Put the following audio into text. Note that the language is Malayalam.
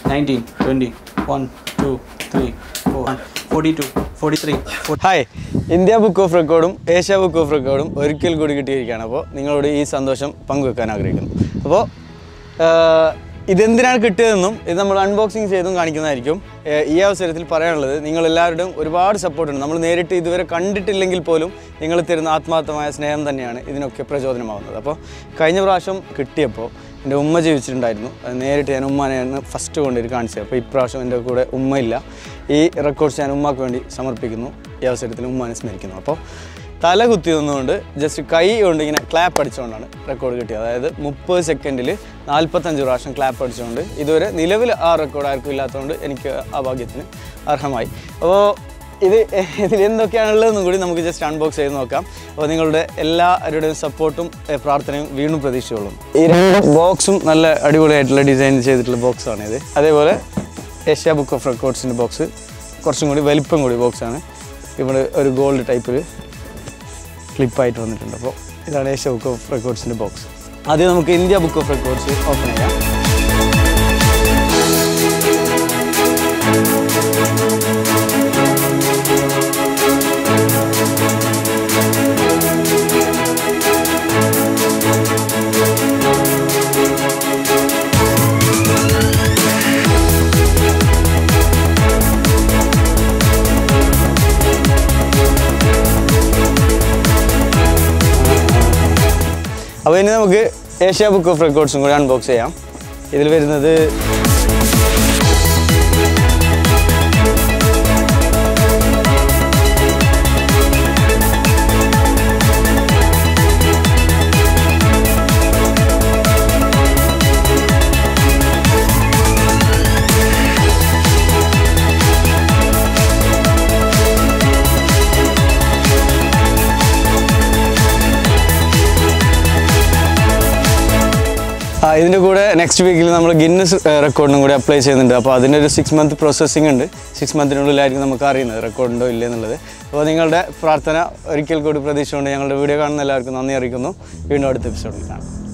nineteen twenty one two three four forty two forty three hi India book of റെക്കോർഡും ഏഷ്യ ബുക്ക് ഓഫ് റെക്കോർഡും ഒരിക്കൽ കൂടി കിട്ടിയിരിക്കുകയാണ് അപ്പോൾ നിങ്ങളോട് ഈ സന്തോഷം പങ്കുവെക്കാൻ ആഗ്രഹിക്കുന്നു അപ്പോൾ ഇതെന്തിനാണ് കിട്ടിയതെന്നും ഇത് നമ്മൾ അൺബോക്സിങ് ചെയ്തും കാണിക്കുന്നതായിരിക്കും ഏഹ് ഈ അവസരത്തിൽ പറയാനുള്ളത് നിങ്ങളെല്ലാവരുടെയും ഒരുപാട് സപ്പോർട്ടുണ്ട് നമ്മൾ നേരിട്ട് ഇതുവരെ കണ്ടിട്ടില്ലെങ്കിൽ പോലും നിങ്ങൾ തരുന്ന ആത്മാർത്ഥമായ സ്നേഹം തന്നെയാണ് ഇതിനൊക്കെ പ്രചോദനമാകുന്നത് അപ്പോൾ കഴിഞ്ഞ പ്രാവശ്യം കിട്ടിയപ്പോൾ എൻ്റെ ഉമ്മ ജീവിച്ചിട്ടുണ്ടായിരുന്നു അത് നേരിട്ട് ഞാൻ ഉമ്മാനെയാണ് ഫസ്റ്റ് കൊണ്ടുവരും കാണിച്ചത് അപ്പോൾ ഇപ്രാവശ്യം എൻ്റെ കൂടെ ഉമ്മയില്ല ഈ റെക്കോർഡ്സ് ഞാൻ ഉമ്മാക്ക് വേണ്ടി സമർപ്പിക്കുന്നു ഈ അവസരത്തിൽ ഉമ്മാനെ സ്മരിക്കുന്നു അപ്പോൾ തല കുത്തി നിന്നുകൊണ്ട് ജസ്റ്റ് കൈ കൊണ്ട് ഇങ്ങനെ ക്ലാപ്പ് അടിച്ചുകൊണ്ടാണ് റെക്കോർഡ് കിട്ടിയത് അതായത് മുപ്പത് സെക്കൻഡിൽ നാൽപ്പത്തഞ്ച് പ്രാവശ്യം ക്ലാപ്പ് അടിച്ചുകൊണ്ട് ഇതുവരെ നിലവിൽ ആ റെക്കോർഡ് ആർക്കും ഇല്ലാത്തതുകൊണ്ട് എനിക്ക് ആ ഭാഗ്യത്തിന് അർഹമായി അപ്പോൾ ഇത് ഇതിൽ എന്തൊക്കെയാണുള്ളതെന്നും കൂടി നമുക്ക് ജസ്റ്റ് അൺബോക്സ് ചെയ്ത് നോക്കാം അപ്പോൾ നിങ്ങളുടെ എല്ലാവരുടെയും സപ്പോർട്ടും ഏഹ്, പ്രാർത്ഥനയും വീണ്ടും പ്രതീക്ഷിച്ചോളും ഈ രണ്ട് ബോക്സും നല്ല അടിപൊളിയായിട്ടുള്ള ഡിസൈൻ ചെയ്തിട്ടുള്ള ബോക്സാണ് ഇത് അതേപോലെ ഏഷ്യ ബുക്ക് ഓഫ് റെക്കോർഡ്സിൻ്റെ ബോക്സ് കുറച്ചും കൂടി വലിപ്പം കൂടി ബോക്സാണ് ഇവിടെ ഒരു ഗോൾഡ് ടൈപ്പിൽ ക്ലിപ്പായിട്ട് വന്നിട്ടുണ്ട് അപ്പോൾ ഇതാണ് ഏഷ്യ ബുക്ക് ഓഫ് റെക്കോർഡ്സിൻ്റെ ബോക്സ് ആദ്യം നമുക്ക് India book of records open ചെയ്യാം അപ്പോൾ ഇനി നമുക്ക് ഏഷ്യ ബുക്ക് ഓഫ് റെക്കോർഡ്സും കൂടി അൺബോക്സ് ചെയ്യാം ഇതിൽ വരുന്നത് ആ, ഇതിൻ്റെ കൂടെ നെക്സ്റ്റ് വീക്കിൽ നമ്മൾ ഗിന്നസ് റെക്കോർഡിനും കൂടി അപ്ലൈ ചെയ്യുന്നുണ്ട് അപ്പോൾ അതിനൊരു സിക്സ് മന്ത് പ്രോസസ്സിംഗ് ഉണ്ട് സിക്സ് മന്തിനുള്ളിലായിരിക്കും നമുക്ക് അറിയുന്നത് റെക്കോർഡുണ്ടോ ഇല്ലേ എന്നുള്ളത് അപ്പോൾ നിങ്ങളുടെ പ്രാർത്ഥന ഒരിക്കൽ കൂടി പ്രതീക്ഷിച്ചുകൊണ്ട് ഞങ്ങളുടെ വീഡിയോ കാണുന്ന എല്ലാവർക്കും നന്ദി അറിയിക്കുന്നു വീണ്ടും അടുത്ത എപ്പിസോഡിൽ കാണാം